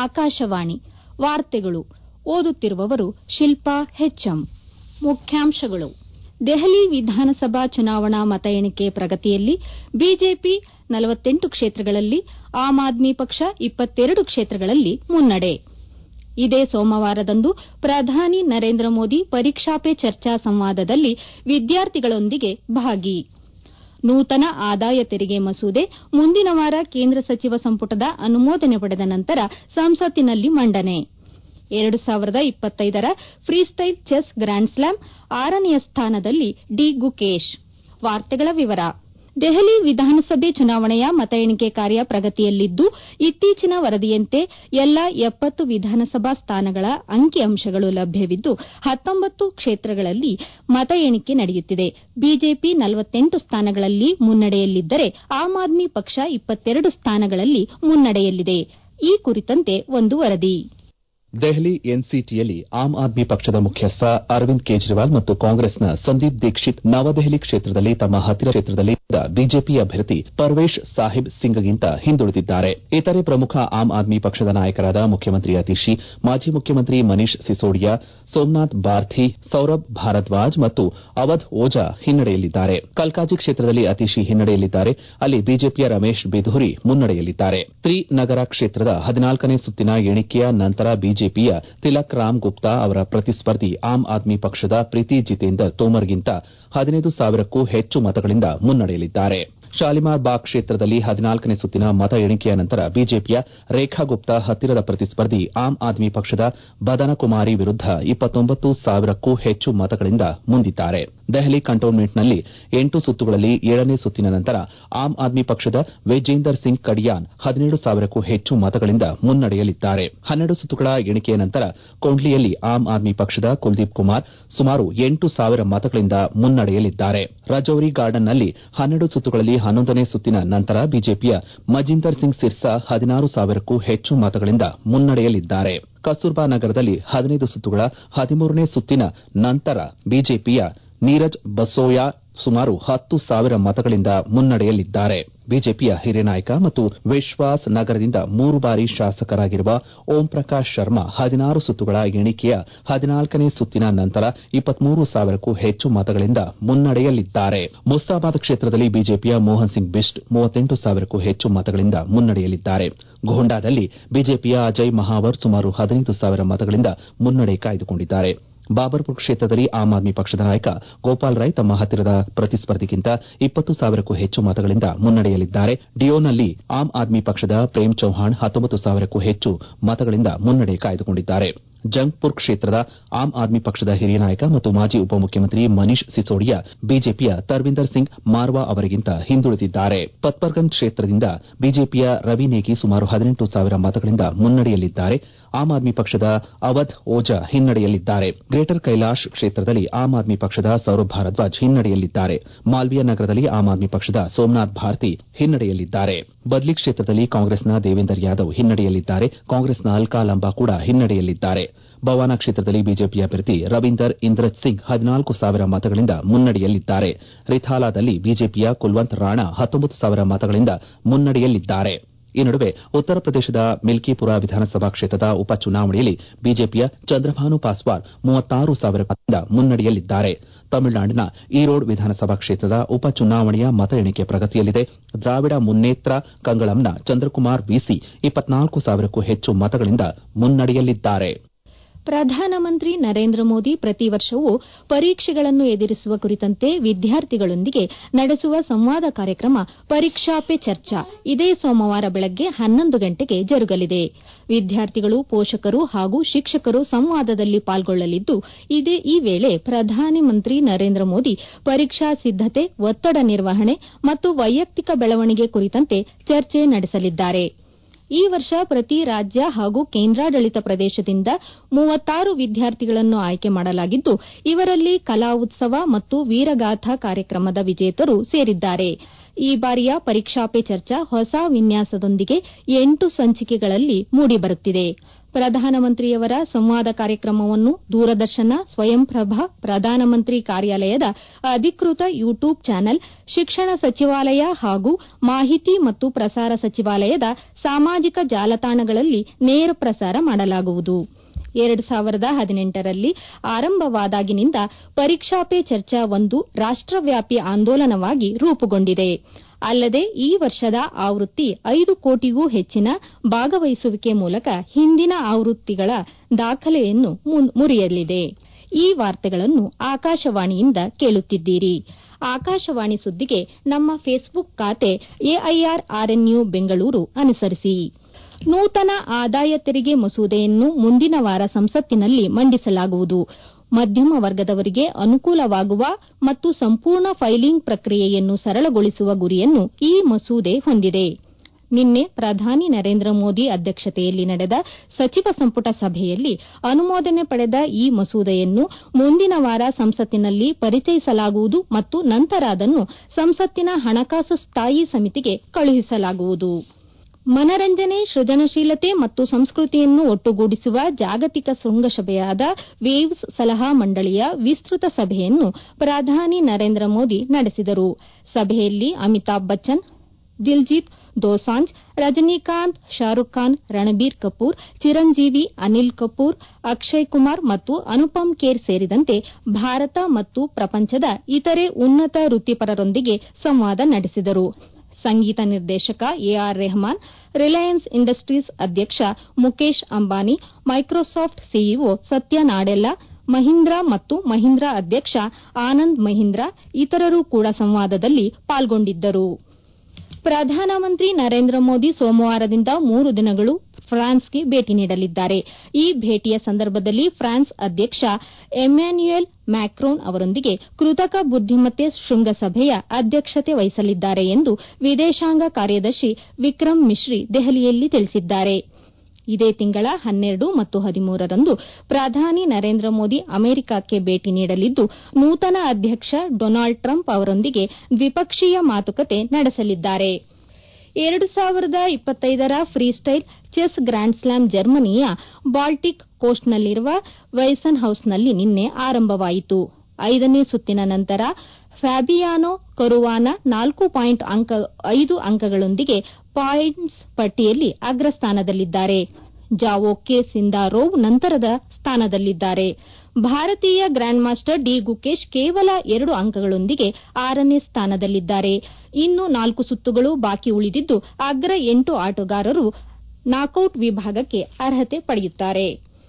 ಆಕಾಶವಾಣಿ ವಾರ್ತೆಗಳು ಓದುತ್ತಿರುವವರು ಶಿಲ್ಪಾ ಹೆಚ್ಎಂ ಮುಖ್ಯಾಂಶಗಳು ದೆಹಲಿ ವಿಧಾನಸಭಾ ಚುನಾವಣಾ ಮತ ಎಣಿಕೆ ಪ್ರಗತಿಯಲ್ಲಿ ಬಿಜೆಪಿ ಕ್ಷೇತ್ರಗಳಲ್ಲಿ ಆಮ್ ಆದ್ಮಿ ಪಕ್ಷ ಕ್ಷೇತ್ರಗಳಲ್ಲಿ ಮುನ್ನಡೆ ಇದೇ ಸೋಮವಾರದಂದು ಪ್ರಧಾನಿ ನರೇಂದ್ರ ಮೋದಿ ಪರೀಕ್ಷಾ ಪೇ ಚರ್ಚಾ ಸಂವಾದದಲ್ಲಿ ವಿದ್ಯಾರ್ಥಿಗಳೊಂದಿಗೆ ಭಾಗಿ ನೂತನ ಆದಾಯ ತೆರಿಗೆ ಮಸೂದೆ ಮುಂದಿನ ವಾರ ಕೇಂದ್ರ ಸಚಿವ ಸಂಪುಟದ ಅನುಮೋದನೆ ಪಡೆದ ನಂತರ ಸಂಸತ್ತಿನಲ್ಲಿ ಮಂಡನೆ ಎರಡು ಸಾವಿರದ ಇಪ್ಪತ್ತೈದರ ಫ್ರೀಸ್ಟೈಲ್ ಚೆಸ್ ಗ್ರ್ಯಾನ್ಸ್ಲಾಮ್ ಆರನೆಯ ಸ್ಥಾನದಲ್ಲಿ ಡಿ ಗುಕೇಶ್ ದೆಹಲಿ ವಿಧಾನಸಭೆ ಚುನಾವಣೆಯ ಮತ ಎಣಿಕೆ ಕಾರ್ಯ ಪ್ರಗತಿಯಲ್ಲಿದ್ದು ಇತ್ತೀಚಿನ ವರದಿಯಂತೆ ಎಲ್ಲಾ ಎಪ್ಪತ್ತು ವಿಧಾನಸಭಾ ಸ್ಥಾನಗಳ ಅಂಕಿಅಂಶಗಳು ಲಭ್ಯವಿದ್ದು ಹತ್ತೊಂಬತ್ತು ಕ್ಷೇತ್ರಗಳಲ್ಲಿ ಮತ ಎಣಿಕೆ ನಡೆಯುತ್ತಿದೆ ಬಿಜೆಪಿ ಸ್ಥಾನಗಳಲ್ಲಿ ಮುನ್ನಡೆಯಲ್ಲಿದ್ದರೆ ಆಮ್ ಆದ್ಮಿ ಪಕ್ಷ ಇಪ್ಪತ್ತೆರಡು ಸ್ಥಾನಗಳಲ್ಲಿ ಮುನ್ನಡೆಯಲ್ಲಿದೆ ಈ ಕುರಿತಂತೆ ಒಂದು ವರದಿ ದೆಹಲಿ ಎನ್ಸಿಟಿಯಲ್ಲಿ ಆಮ್ ಆದ್ಮಿ ಪಕ್ಷದ ಮುಖ್ಯಸ್ಥ ಅರವಿಂದ್ ಕೇಜ್ರಿವಾಲ್ ಮತ್ತು ಕಾಂಗ್ರೆಸ್ನ ಸಂದೀಪ್ ದೀಕ್ಷಿತ್ ನವದೆಹಲಿ ಕ್ಷೇತ್ರದಲ್ಲಿ ತಮ್ಮ ಹತ್ತಿರ ಕ್ಷೇತ್ರದಲ್ಲಿ ಬಿಜೆಪಿ ಅಭ್ಯರ್ಥಿ ಪರ್ವೇಶ್ ಸಾಹಿಬ್ ಸಿಂಗ್ಗಿಂತ ಹಿಂದುಳಿದಿದ್ದಾರೆ ಇತರೆ ಪ್ರಮುಖ ಆಮ್ ಆದ್ಮಿ ಪಕ್ಷದ ನಾಯಕರಾದ ಮುಖ್ಯಮಂತ್ರಿ ಅತಿಶಿ ಮಾಜಿ ಮುಖ್ಯಮಂತ್ರಿ ಮನೀಶ್ ಸಿಸೋಡಿಯಾ ಸೋಮನಾಥ್ ಬಾರ್ತಿ ಸೌರಭ್ ಭಾರದ್ವಾಜ್ ಮತ್ತು ಅವಧ್ ಓಜಾ ಹಿನ್ನಡೆಯಲ್ಲಿದ್ದಾರೆ ಕಲ್ಕಾಜಿ ಕ್ಷೇತ್ರದಲ್ಲಿ ಅತಿಶಿ ಹಿನ್ನಡೆಯಲ್ಲಿದ್ದಾರೆ ಅಲ್ಲಿ ಬಿಜೆಪಿಯ ರಮೇಶ್ ಬಿಧೂರಿ ಮುನ್ನಡೆಯಲ್ಲಿದ್ದಾರೆ ತ್ರಿನಗರ ಕ್ಷೇತ್ರದ ಹದಿನಾಲ್ಕನೇ ಸುತ್ತಿನ ಎಣಿಕೆಯ ನಂತರ ಬಿಜೆಪಿಯ ತಿಲಕ್ ರಾಮ್ ಗುಪ್ತಾ ಅವರ ಪ್ರತಿಸ್ಪರ್ಧಿ ಆಮ್ ಆದ್ಮಿ ಪಕ್ಷದ ಪ್ರೀತಿ ಜಿತೇಂದರ್ ತೋಮರ್ಗಿಂತ ಹದಿನೈದು ಸಾವಿರಕ್ಕೂ ಹೆಚ್ಚು ಮತಗಳಿಂದ ಮುನ್ನಡೆಯಲಿದ್ದಾರೆ ಶಾಲಿಮಾರ್ ಬಾಗ್ ಕ್ಷೇತ್ರದಲ್ಲಿ ಹದಿನಾಲ್ಕನೇ ಸುತ್ತಿನ ಮತ ಎಣಿಕೆಯ ನಂತರ ಬಿಜೆಪಿಯ ರೇಖಾ ಗುಪ್ತಾ ಹತ್ತಿರದ ಪ್ರತಿಸ್ಪರ್ಧಿ ಆಮ್ ಆದ್ಮಿ ಪಕ್ಷದ ಬದನಕುಮಾರಿ ವಿರುದ್ದ ಇಪ್ಪತ್ತೊಂಬತ್ತು ಸಾವಿರಕ್ಕೂ ಹೆಚ್ಚು ಮತಗಳಿಂದ ಮುಂದಿದ್ದಾರೆ ದೆಹಲಿ ಕಂಟೋನ್ಮೆಂಟ್ನಲ್ಲಿ ಎಂಟು ಸುತ್ತುಗಳಲ್ಲಿ ಏಳನೇ ಸುತ್ತಿನ ನಂತರ ಆಮ್ ಆದ್ಮಿ ಪಕ್ಷದ ವಿಜೇಂದರ್ ಸಿಂಗ್ ಕಡಿಯಾನ್ ಹದಿನೇಳು ಸಾವಿರಕ್ಕೂ ಹೆಚ್ಚು ಮತಗಳಿಂದ ಮುನ್ನಡೆಯಲಿದ್ದಾರೆ ಹನ್ನೆರಡು ಸುತ್ತುಗಳ ಎಣಿಕೆಯ ನಂತರ ಕೊಂಡ್ಲಿಯಲ್ಲಿ ಆಮ್ ಆದ್ಮಿ ಪಕ್ಷದ ಕುಲ್ದೀಪ್ ಕುಮಾರ್ ಸುಮಾರು ಎಂಟು ಸಾವಿರ ಮತಗಳಿಂದ ಮುನ್ನಡೆಯಲಿದ್ದಾರೆ ರಜೌರಿ ಗಾರ್ಡನ್ನಲ್ಲಿ ಹನ್ನೆರಡು ಸುತ್ತುಗಳಲ್ಲಿ ಹನ್ನೊಂದನೇ ಸುತ್ತಿನ ನಂತರ ಬಿಜೆಪಿಯ ಮಜಿಂದರ್ ಸಿಂಗ್ ಸಿರ್ಸಾ ಹದಿನಾರು ಸಾವಿರಕ್ಕೂ ಹೆಚ್ಚು ಮತಗಳಿಂದ ಮುನ್ನಡೆಯಲಿದ್ದಾರೆ ಕಸ್ತೂರ್ಬಾ ನಗರದಲ್ಲಿ ಹದಿನೈದು ಸುತ್ತುಗಳ ಹದಿಮೂರನೇ ಸುತ್ತಿನ ನಂತರ ಬಿಜೆಪಿಯ ನೀರಜ್ ಬಸೋಯಾ ಸುಮಾರು ಹತ್ತು ಸಾವಿರ ಮತಗಳಿಂದ ಮುನ್ನಡೆಯಲಿದ್ದಾರೆ ಬಿಜೆಪಿಯ ಹಿರಿಯ ನಾಯಕ ಮತ್ತು ವಿಶ್ವಾಸ್ ನಗರದಿಂದ ಮೂರು ಬಾರಿ ಶಾಸಕರಾಗಿರುವ ಓಂ ಪ್ರಕಾಶ್ ಶರ್ಮಾ ಹದಿನಾರು ಸುತ್ತುಗಳ ಎಣಿಕೆಯ ಹದಿನಾಲ್ಕನೇ ಸುತ್ತಿನ ನಂತರ ಇಪ್ಪತ್ಮೂರು ಸಾವಿರಕ್ಕೂ ಹೆಚ್ಚು ಮತಗಳಿಂದ ಮುನ್ನಡೆಯಲಿದ್ದಾರೆ ಮುಸ್ತಾಬಾದ್ ಕ್ಷೇತ್ರದಲ್ಲಿ ಬಿಜೆಪಿಯ ಮೋಹನ್ ಸಿಂಗ್ ಬಿಸ್ಟ್ ಮೂವತ್ತೆಂಟು ಸಾವಿರಕ್ಕೂ ಹೆಚ್ಚು ಮತಗಳಿಂದ ಮುನ್ನಡೆಯಲಿದ್ದಾರೆ ಗೋಂಡಾದಲ್ಲಿ ಬಿಜೆಪಿಯ ಅಜಯ್ ಮಹಾವರ್ ಸುಮಾರು ಹದಿನೈದು ಸಾವಿರ ಮತಗಳಿಂದ ಮುನ್ನಡೆ ಕಾಯ್ದುಕೊಂಡಿದ್ದಾರೆ ಬಾಬರ್ಪುರ್ ಕ್ಷೇತ್ರದಲ್ಲಿ ಆಮ್ ಆದ್ಮಿ ಪಕ್ಷದ ನಾಯಕ ಗೋಪಾಲ್ ರೈ ತಮ್ಮ ಹತ್ತಿರದ ಪ್ರತಿಸ್ಪರ್ಧಿಗಿಂತ ಇಪ್ಪತ್ತು ಸಾವಿರಕ್ಕೂ ಹೆಚ್ಚು ಮತಗಳಿಂದ ಮುನ್ನಡೆಯಲಿದ್ದಾರೆ ಡಿಯೋನಲ್ಲಿ ಆಮ್ ಆದ್ಮಿ ಪಕ್ಷದ ಪ್ರೇಮ್ ಚೌಹಾಣ್ ಹತ್ತೊಂಬತ್ತು ಸಾವಿರಕ್ಕೂ ಹೆಚ್ಚು ಮತಗಳಿಂದ ಮುನ್ನಡೆ ಕಾಯ್ದುಕೊಂಡಿದ್ದಾರೆ ಜಂಗ್ಪುರ್ ಕ್ಷೇತ್ರದ ಆಮ್ ಆದ್ಮಿ ಪಕ್ಷದ ಹಿರಿಯ ನಾಯಕ ಮತ್ತು ಮಾಜಿ ಉಪಮುಖ್ಯಮಂತ್ರಿ ಮನೀಶ್ ಸಿಸೋಡಿಯಾ ಬಿಜೆಪಿಯ ತರ್ವಿಂದರ್ ಸಿಂಗ್ ಮಾರ್ವಾ ಅವರಿಗಿಂತ ಹಿಂದುಳಿದಿದ್ದಾರೆ ಪತ್ಪರ್ಗಂಜ್ ಕ್ಷೇತ್ರದಿಂದ ಬಿಜೆಪಿಯ ರವಿ ನೇಗಿ ಸುಮಾರು ಹದಿನೆಂಟು ಸಾವಿರ ಮತಗಳಿಂದ ಮುನ್ನಡೆಯಲಿದ್ದಾರೆ ಆಮ್ ಆದ್ಮಿ ಪಕ್ಷದ ಅವಧ್ ಓಜಾ ಹಿನ್ನಡೆಯಲಿದ್ದಾರೆ ಗ್ರೇಟರ್ ಕೈಲಾಶ್ ಕ್ಷೇತ್ರದಲ್ಲಿ ಆಮ್ ಆದ್ಮಿ ಪಕ್ಷದ ಸೌರಭ್ ಭಾರದ್ವಾಜ್ ಹಿನ್ನಡೆಯಲಿದ್ದಾರೆ ಮಾಲ್ವಿಯಾ ನಗರದಲ್ಲಿ ಆಮ್ ಆದ್ಮಿ ಪಕ್ಷದ ಸೋಮನಾಥ್ ಭಾರತಿ ಹಿನ್ನಡೆಯಲಿದ್ದಾರೆ ಬದ್ಲಿ ಕ್ಷೇತ್ರದಲ್ಲಿ ಕಾಂಗ್ರೆಸ್ನ ದೇವೇಂದರ್ ಯಾದವ್ ಹಿನ್ನಡೆಯಲಿದ್ದಾರೆ ಕಾಂಗ್ರೆಸ್ನ ಅಲ್ಕಾ ಲಂಬಾ ಕೂಡ ಹಿನ್ನಡೆಯಲಿದ್ದಾರೆ ಬವಾನಾ ಕ್ಷೇತ್ರದಲ್ಲಿ ಬಿಜೆಪಿ ಅಭ್ಯರ್ಥಿ ರವೀಂದರ್ ಇಂದ್ರಜ್ ಸಿಂಗ್ ಹದಿನಾಲ್ಕು ಸಾವಿರ ಮತಗಳಿಂದ ಮುನ್ನಡೆಯಲಿದ್ದಾರೆ ರಿಥಾಲಾದಲ್ಲಿ ಬಿಜೆಪಿಯ ಕುಲ್ವಂತ್ ರಾಣಾ ಹತ್ತೊಂಬತ್ತು ಸಾವಿರ ಮತಗಳಿಂದ ಮುನ್ನಡೆಯಲಿದ್ದಾರೆ ಈ ನಡುವೆ ಉತ್ತರ ಪ್ರದೇಶದ ಮಿಲ್ಕಿಪುರ ವಿಧಾನಸಭಾ ಕ್ಷೇತ್ರದ ಉಪಚುನಾವಣೆಯಲ್ಲಿ ಬಿಜೆಪಿಯ ಚಂದ್ರಭಾನು ಪಾಸ್ವಾನ್ ಮೂವತ್ತಾರು ಸಾವಿರ ಮತಗಳಿಂದ ಮುನ್ನಡೆಯಲಿದ್ದಾರೆ ತಮಿಳುನಾಡಿನ ಈರೋಡ್ ವಿಧಾನಸಭಾ ಕ್ಷೇತ್ರದ ಉಪಚುನಾವಣೆಯ ಮತ ಎಣಿಕೆ ಪ್ರಗತಿಯಲ್ಲಿದೆ ದ್ರಾವಿಡ ಮುನ್ನೇತ್ರ ಕಂಗಳಂನ ಚಂದ್ರಕುಮಾರ್ ವಿಸಿ ಇಪ್ಪತ್ನಾಲ್ಕು ಸಾವಿರಕ್ಕೂ ಹೆಚ್ಚು ಮತಗಳಿಂದ ಮುನ್ನಡೆಯಲಿದ್ದಾರೆ ಪ್ರಧಾನಮಂತ್ರಿ ನರೇಂದ್ರ ಮೋದಿ ಪ್ರತಿ ವರ್ಷವೂ ಪರೀಕ್ಷೆಗಳನ್ನು ಎದುರಿಸುವ ಕುರಿತಂತೆ ವಿದ್ಯಾರ್ಥಿಗಳೊಂದಿಗೆ ನಡೆಸುವ ಸಂವಾದ ಕಾರ್ಯಕ್ರಮ ಪರೀಕ್ಷಾ ಪೇ ಚರ್ಚಾ ಇದೇ ಸೋಮವಾರ ಬೆಳಗ್ಗೆ ಹನ್ನೊಂದು ಗಂಟೆಗೆ ಜರುಗಲಿದೆ ವಿದ್ಯಾರ್ಥಿಗಳು ಪೋಷಕರು ಹಾಗೂ ಶಿಕ್ಷಕರು ಸಂವಾದದಲ್ಲಿ ಪಾಲ್ಗೊಳ್ಳಲಿದ್ದು ಈ ವೇಳೆ ಪ್ರಧಾನಮಂತ್ರಿ ನರೇಂದ್ರ ಮೋದಿ ಪರೀಕ್ಷಾ ಸಿದ್ದತೆ ಒತ್ತಡ ನಿರ್ವಹಣೆ ಮತ್ತು ವೈಯಕ್ತಿಕ ಬೆಳವಣಿಗೆ ಕುರಿತಂತೆ ಚರ್ಚೆ ನಡೆಸಲಿದ್ದಾರೆ ಈ ವರ್ಷ ಪ್ರತಿ ರಾಜ್ಯ ಹಾಗೂ ಕೇಂದ್ರಾಡಳಿತ ಪ್ರದೇಶದಿಂದ ಮೂವತ್ತಾರು ವಿದ್ಯಾರ್ಥಿಗಳನ್ನು ಆಯ್ಕೆ ಮಾಡಲಾಗಿದ್ದು ಇವರಲ್ಲಿ ಕಲಾ ಉತ್ಸವ ಮತ್ತು ವೀರಗಾಥಾ ಕಾರ್ಯಕ್ರಮದ ವಿಜೇತರು ಸೇರಿದ್ದಾರೆ ಈ ಬಾರಿಯ ಪರೀಕ್ಷಾ ಪೇ ಚರ್ಚಾ ಹೊಸ ವಿನ್ಯಾಸದೊಂದಿಗೆ ಎಂಟು ಸಂಚಿಕೆಗಳಲ್ಲಿ ಮೂಡಿಬರುತ್ತಿದೆ ಪ್ರಧಾನಮಂತ್ರಿಯವರ ಸಂವಾದ ಕಾರ್ಯಕ್ರಮವನ್ನು ದೂರದರ್ಶನ ಸ್ವಯಂಪ್ರಭ ಪ್ರಧಾನಮಂತ್ರಿ ಕಾರ್ಯಾಲಯದ ಅಧಿಕೃತ ಯೂಟ್ಯೂಬ್ ಚಾನೆಲ್ ಶಿಕ್ಷಣ ಸಚಿವಾಲಯ ಹಾಗೂ ಮಾಹಿತಿ ಮತ್ತು ಪ್ರಸಾರ ಸಚಿವಾಲಯದ ಸಾಮಾಜಿಕ ಜಾಲತಾಣಗಳಲ್ಲಿ ನೇರ ಪ್ರಸಾರ ಮಾಡಲಾಗುವುದು ಎರಡು ಸಾವಿರದ ಹದಿನೆಂಟರಲ್ಲಿ ಆರಂಭವಾದಾಗಿನಿಂದ ಪರೀಕ್ಷಾ ಪೇ ಚರ್ಚಾ ಒಂದು ರಾಷ್ಟವ್ಯಾಪಿ ಆಂದೋಲನವಾಗಿ ರೂಪುಗೊಂಡಿದೆ ಅಲ್ಲದೆ ಈ ವರ್ಷದ ಆವೃತ್ತಿ ಐದು ಕೋಟಿಗೂ ಹೆಚ್ಚಿನ ಭಾಗವಹಿಸುವಿಕೆ ಮೂಲಕ ಹಿಂದಿನ ಆವೃತ್ತಿಗಳ ದಾಖಲೆಯನ್ನು ಮುರಿಯಲಿದೆ ಈ ವಾರ್ತೆಗಳನ್ನು ಆಕಾಶವಾಣಿಯಿಂದ ಕೇಳುತ್ತಿದ್ದೀರಿ ಆಕಾಶವಾಣಿ ಸುದ್ದಿಗೆ ನಮ್ಮ ಫೇಸ್ಬುಕ್ ಖಾತೆ ಎಐಆರ್ ಆರ್ಎನ್ಯು ಬೆಂಗಳೂರು ಅನುಸರಿಸಿ ನೂತನ ಆದಾಯ ತೆರಿಗೆ ಮಸೂದೆಯನ್ನು ಮುಂದಿನ ವಾರ ಸಂಸತ್ತಿನಲ್ಲಿ ಮಂಡಿಸಲಾಗುವುದು ಮಧ್ಯಮ ವರ್ಗದವರಿಗೆ ಅನುಕೂಲವಾಗುವ ಮತ್ತು ಸಂಪೂರ್ಣ ಫೈಲಿಂಗ್ ಪ್ರಕ್ರಿಯೆಯನ್ನು ಸರಳಗೊಳಿಸುವ ಗುರಿಯನ್ನು ಈ ಮಸೂದೆ ಹೊಂದಿದೆ ನಿನ್ನೆ ಪ್ರಧಾನಿ ನರೇಂದ್ರ ಮೋದಿ ಅಧ್ಯಕ್ಷತೆಯಲ್ಲಿ ನಡೆದ ಸಚಿವ ಸಂಪುಟ ಸಭೆಯಲ್ಲಿ ಅನುಮೋದನೆ ಪಡೆದ ಈ ಮಸೂದೆಯನ್ನು ಮುಂದಿನ ವಾರ ಸಂಸತ್ತಿನಲ್ಲಿ ಪರಿಚಯಿಸಲಾಗುವುದು ಮತ್ತು ನಂತರ ಅದನ್ನು ಸಂಸತ್ತಿನ ಹಣಕಾಸು ಸ್ಥಾಯಿ ಸಮಿತಿಗೆ ಕಳುಹಿಸಲಾಗುವುದು ಮನರಂಜನೆ ಸೃಜನಶೀಲತೆ ಮತ್ತು ಸಂಸ್ಕೃತಿಯನ್ನು ಒಟ್ಟುಗೂಡಿಸುವ ಜಾಗತಿಕ ಶೃಂಗಸಭೆಯಾದ ವೇವ್ಸ್ ಸಲಹಾ ಮಂಡಳಿಯ ವಿಸ್ತೃತ ಸಭೆಯನ್ನು ಪ್ರಧಾನಿ ನರೇಂದ್ರ ಮೋದಿ ನಡೆಸಿದರು ಸಭೆಯಲ್ಲಿ ಅಮಿತಾಬ್ ಬಚ್ಚನ್ ದಿಲ್ಜೀತ್ ದೋಸಾಂಜ್ ರಜನಿಕಾಂತ್ ಶಾರುಖ್ ಖಾನ್ ರಣಬೀರ್ ಕಪೂರ್ ಚಿರಂಜೀವಿ ಅನಿಲ್ ಕಪೂರ್ ಅಕ್ಷಯ್ ಕುಮಾರ್ ಮತ್ತು ಅನುಪಮ್ ಖೇರ್ ಸೇರಿದಂತೆ ಭಾರತ ಮತ್ತು ಪ್ರಪಂಚದ ಇತರೆ ಉನ್ನತ ವೃತ್ತಿಪರರೊಂದಿಗೆ ಸಂವಾದ ನಡೆಸಿದರು ಸಂಗೀತ ನಿರ್ದೇಶಕ ಎಆರ್ ರೆಹಮಾನ್ ರಿಲಯನ್ಸ್ ಇಂಡಸ್ಟ್ರೀಸ್ ಅಧ್ಯಕ್ಷ ಮುಖೇಶ್ ಅಂಬಾನಿ ಮೈಕ್ರೋಸಾಫ್ಟ್ ಸಿಇಒ ಸತ್ಯ ನಾಡೆಲ್ಲಾ ಮಹೀಂದ್ರಾ ಮತ್ತು ಮಹೀಂದ್ರಾ ಅಧ್ಯಕ್ಷ ಆನಂದ್ ಮಹೀಂದ್ರಾ ಇತರರು ಕೂಡ ಸಂವಾದದಲ್ಲಿ ಪಾಲ್ಗೊಂಡಿದ್ದರು ಪ್ರಧಾನಮಂತ್ರಿ ನರೇಂದ್ರ ಮೋದಿ ಸೋಮವಾರದಿಂದ ಮೂರು ದಿನಗಳು ಫ್ರಾನ್ಸ್ಗೆ ಭೇಟಿ ನೀಡಲಿದ್ದಾರೆ ಈ ಭೇಟಿಯ ಸಂದರ್ಭದಲ್ಲಿ ಫ್ರಾನ್ಸ್ ಅಧ್ಯಕ್ಷ ಎಮ್ಯಾನ್ಯುಯಲ್ ಮ್ಯಾಕ್ರೋನ್ ಅವರೊಂದಿಗೆ ಕೃತಕ ಬುದ್ದಿಮತ್ತೆ ಶೃಂಗಸಭೆಯ ಅಧ್ಯಕ್ಷತೆ ವಹಿಸಲಿದ್ದಾರೆ ಎಂದು ವಿದೇಶಾಂಗ ಕಾರ್ಯದರ್ಶಿ ವಿಕ್ರಮ್ ಮಿಶ್ರಿ ದೆಹಲಿಯಲ್ಲಿ ತಿಳಿಸಿದ್ದಾರೆ ಇದೇ ತಿಂಗಳ ಹನ್ನೆರಡು ಮತ್ತು ಹದಿಮೂರರಂದು ಪ್ರಧಾನಿ ನರೇಂದ್ರ ಮೋದಿ ಅಮೆರಿಕಕ್ಕೆ ಭೇಟಿ ನೀಡಲಿದ್ದು ನೂತನ ಅಧ್ಯಕ್ಷ ಡೊನಾಲ್ಡ್ ಟ್ರಂಪ್ ಅವರೊಂದಿಗೆ ದ್ವಿಪಕ್ಷೀಯ ಮಾತುಕತೆ ನಡೆಸಲಿದ್ದಾರೆ ಎರಡು ಸಾವಿರದ ಇಪ್ಪತ್ತೈದರ ಫ್ರೀಸ್ಟೈಲ್ ಚೆಸ್ ಗ್ರ್ಯಾಂಡ್ಸ್ಲಾಮ್ ಜರ್ಮನಿಯ ಬಾಲ್ಟಿಕ್ ಕೋಸ್ಟ್ನಲ್ಲಿರುವ ವೈಸನ್ ಹೌಸ್ನಲ್ಲಿ ನಿನ್ನೆ ಆರಂಭವಾಯಿತು ಐದನೇ ಸುತ್ತಿನ ನಂತರ ಫ್ಯಾಬಿಯಾನೊ ಕರುವಾನ ನಾಲ್ಕು ಪಾಯಿಂಟ್ ಐದು ಅಂಕಗಳೊಂದಿಗೆ ಪಾಯಿಂಟ್ಸ್ ಪಟ್ಟಿಯಲ್ಲಿ ಅಗ್ರಸ್ಥಾನದಲ್ಲಿದ್ದಾರೆ ಜಾವೋಕೆ ಸಿಂದಾರೋವ್ ನಂತರದ ಸ್ಥಾನದಲ್ಲಿದ್ದಾರೆ ಭಾರತೀಯ ಗ್ರ್ಯಾಂಡ್ ಮಾಸ್ಟರ್ ಡಿ ಗುಕೇಶ್ ಕೇವಲ ಎರಡು ಅಂಕಗಳೊಂದಿಗೆ ಆರನೇ ಸ್ಥಾನದಲ್ಲಿದ್ದಾರೆ ಇನ್ನು ನಾಲ್ಕು ಸುತ್ತುಗಳು ಬಾಕಿ ಉಳಿದಿದ್ದು ಅಗ್ರ ಎಂಟು ಆಟಗಾರರು ನಾಕೌಟ್ ವಿಭಾಗಕ್ಕೆ ಅರ್ಹತೆ ಪಡೆಯುತ್ತಾರೆ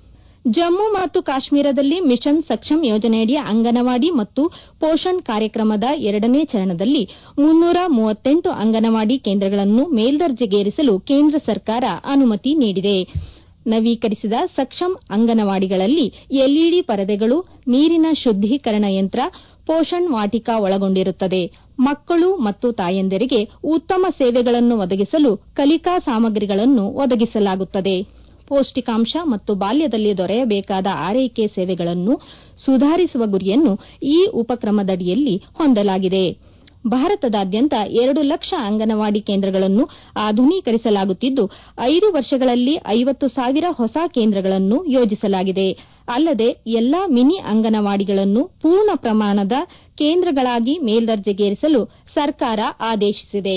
ಜಮ್ಮು ಮತ್ತು ಕಾಶ್ಮೀರದಲ್ಲಿ ಮಿಷನ್ ಸಕ್ಷಮ್ ಯೋಜನೆಯಡಿ ಅಂಗನವಾಡಿ ಮತ್ತು ಪೋಷಣ್ ಕಾರ್ಯಕ್ರಮದ ಎರಡನೇ ಚರಣದಲ್ಲಿ ಮುನ್ನೂರ ಮೂವತ್ತೆಂಟು ಅಂಗನವಾಡಿ ಕೇಂದ್ರಗಳನ್ನು ಮೇಲ್ದರ್ಜೆಗೇರಿಸಲು ಕೇಂದ್ರ ಸರ್ಕಾರ ಅನುಮತಿ ನೀಡಿದೆ ನವೀಕರಿಸಿದ ಸಕ್ಷಮ್ ಅಂಗನವಾಡಿಗಳಲ್ಲಿ ಎಲ್ಇಡಿ ಪರದೆಗಳು ನೀರಿನ ಶುದ್ದೀಕರಣ ಯಂತ್ರ ಪೋಷಣ್ ವಾಟಿಕಾ ಒಳಗೊಂಡಿರುತ್ತದೆ ಮಕ್ಕಳು ಮತ್ತು ತಾಯಂದಿರಿಗೆ ಉತ್ತಮ ಸೇವೆಗಳನ್ನು ಒದಗಿಸಲು ಕಲಿಕಾ ಸಾಮಗ್ರಿಗಳನ್ನು ಒದಗಿಸಲಾಗುತ್ತದೆ ಪೌಷ್ಟಿಕಾಂಶ ಮತ್ತು ಬಾಲ್ಯದಲ್ಲಿ ದೊರೆಯಬೇಕಾದ ಆರೈಕೆ ಸೇವೆಗಳನ್ನು ಸುಧಾರಿಸುವ ಗುರಿಯನ್ನು ಈ ಉಪಕ್ರಮದಡಿಯಲ್ಲಿ ಹೊಂದಲಾಗಿದೆ ಭಾರತದಾದ್ಯಂತ ಎರಡು ಲಕ್ಷ ಅಂಗನವಾಡಿ ಕೇಂದ್ರಗಳನ್ನು ಆಧುನೀಕರಿಸಲಾಗುತ್ತಿದ್ದು ಐದು ವರ್ಷಗಳಲ್ಲಿ ಐವತ್ತು ಸಾವಿರ ಹೊಸ ಕೇಂದ್ರಗಳನ್ನು ಯೋಜಿಸಲಾಗಿದೆ ಅಲ್ಲದೆ ಎಲ್ಲಾ ಮಿನಿ ಅಂಗನವಾಡಿಗಳನ್ನು ಪೂರ್ಣ ಪ್ರಮಾಣದ ಕೇಂದ್ರಗಳಾಗಿ ಮೇಲ್ದರ್ಜೆಗೇರಿಸಲು ಸರ್ಕಾರ ಆದೇಶಿಸಿದೆ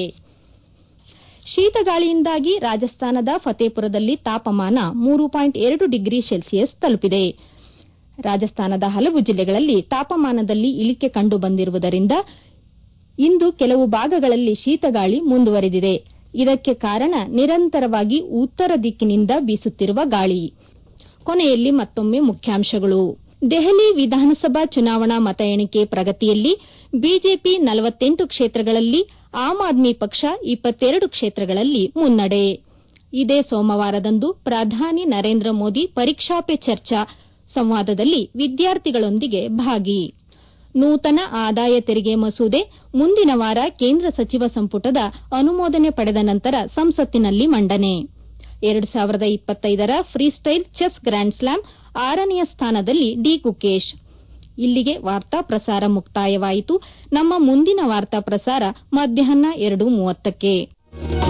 ಶೀತಗಾಳಿಯಿಂದಾಗಿ ರಾಜಸ್ಥಾನದ ಫತೇಪುರದಲ್ಲಿ ತಾಪಮಾನ ಮೂರು ಪಾಯಿಂಟ್ ಎರಡು ಡಿಗ್ರಿ ಸೆಲ್ಸಿಯಸ್ ತಲುಪಿದೆ ರಾಜಸ್ಥಾನದ ಹಲವು ಜಿಲ್ಲೆಗಳಲ್ಲಿ ತಾಪಮಾನದಲ್ಲಿ ಇಳಿಕೆ ಕಂಡು ಬಂದಿರುವುದರಿಂದ ಇಂದು ಕೆಲವು ಭಾಗಗಳಲ್ಲಿ ಶೀತಗಾಳಿ ಮುಂದುವರೆದಿದೆ ಇದಕ್ಕೆ ಕಾರಣ ನಿರಂತರವಾಗಿ ಉತ್ತರ ದಿಕ್ಕಿನಿಂದ ಬೀಸುತ್ತಿರುವ ಗಾಳಿ ಕೊನೆಯಲ್ಲಿ ಮತ್ತೊಮ್ಮೆ ಮುಖ್ಯಾಂಶಗಳು ದೆಹಲಿ ವಿಧಾನಸಭಾ ಚುನಾವಣಾ ಮತ ಎಣಿಕೆ ಪ್ರಗತಿಯಲ್ಲಿ ಬಿಜೆಪಿ ನಲವತ್ತೆಂಟು ಕ್ಷೇತ್ರಗಳಲ್ಲಿ ಆಮ್ ಆದ್ಮಿ ಪಕ್ಷ ಇಪ್ಪತ್ತೆರಡು ಕ್ಷೇತ್ರಗಳಲ್ಲಿ ಮುನ್ನಡೆ ಇದೇ ಸೋಮವಾರದಂದು ಪ್ರಧಾನಿ ನರೇಂದ್ರ ಮೋದಿ ಪರೀಕ್ಷಾ ಪೆ ಚರ್ಚಾ ಸಂವಾದದಲ್ಲಿ ವಿದ್ಯಾರ್ಥಿಗಳೊಂದಿಗೆ ಭಾಗಿ ನೂತನ ಆದಾಯ ತೆರಿಗೆ ಮಸೂದೆ ಮುಂದಿನ ವಾರ ಕೇಂದ್ರ ಸಚಿವ ಸಂಪುಟದ ಅನುಮೋದನೆ ಪಡೆದ ನಂತರ ಸಂಸತ್ತಿನಲ್ಲಿ ಮಂಡನೆ ಎರಡು ಸಾವಿರದ ಇಪ್ಪತ್ತೈದರ ಫ್ರೀಸ್ಟೈಲ್ ಚೆಸ್ ಗ್ರ್ಯಾಂಡ್ಸ್ಲಾಮ್ ಆರನೆಯ ಸ್ಥಾನದಲ್ಲಿ ಡಿ ಗುಕೇಶ್ ಇಲ್ಲಿಗೆ ವಾರ್ತಾ ಪ್ರಸಾರ ಮುಕ್ತಾಯವಾಯಿತು ನಮ್ಮ ಮುಂದಿನ ವಾರ್ತಾ ಪ್ರಸಾರ ಮಧ್ಯಾಹ್ನ ಎರಡು ಮೂವತ್ತಕ್ಕೆ